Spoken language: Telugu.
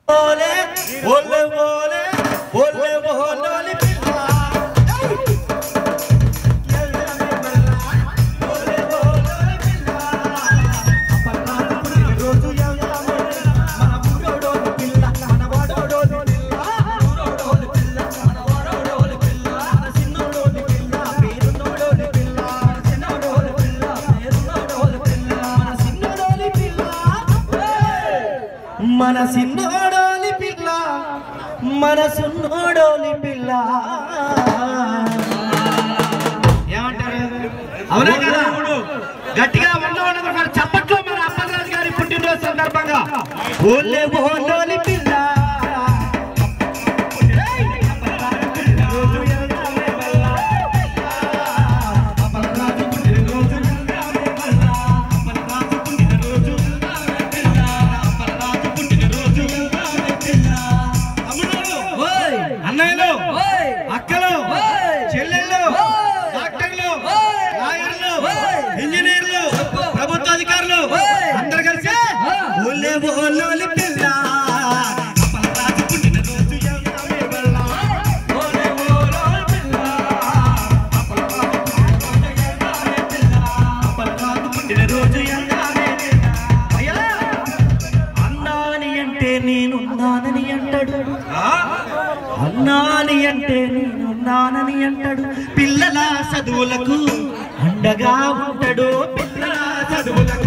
ఓలే ఓలే ఓలే ఓలే ఓలే పిల్ల మన సిన్నోడోలి పిల్ల మన సున్నోడోలి పిల్ల ఏమంటారు అవునా కదా గట్టిగా ఉండవడం మరి చప్పట్లో మన అప్పలరాజు గారి పుట్టినరోజు సందర్భంగా ఓలే ఓలోలి పిల్ల అన్నయ్యలు అక్కలు చెల్లెళ్ళు డాక్టర్లు లాయర్లు ఇంజనీర్లు ప్రభుత్వ అధికారులు అందరు కలిసి ఓలే ఓలోలి పిల్ల అప్పలరాజు పుట్టినరోజు ఎవరామే వల్ల. ఓలే ఓలోలి పిల్ల. అప్పలరాజు పుట్టినరోజు ఎవరామే పిల్ల. అయ్యా, అన్నాని అంటే నేనున్నానని అంటాడు అన్నాని అంటే నేనున్నానని అంటాడు పిల్లల చదువులకు అండగా ఉంటాడు పిల్లల చదువులకు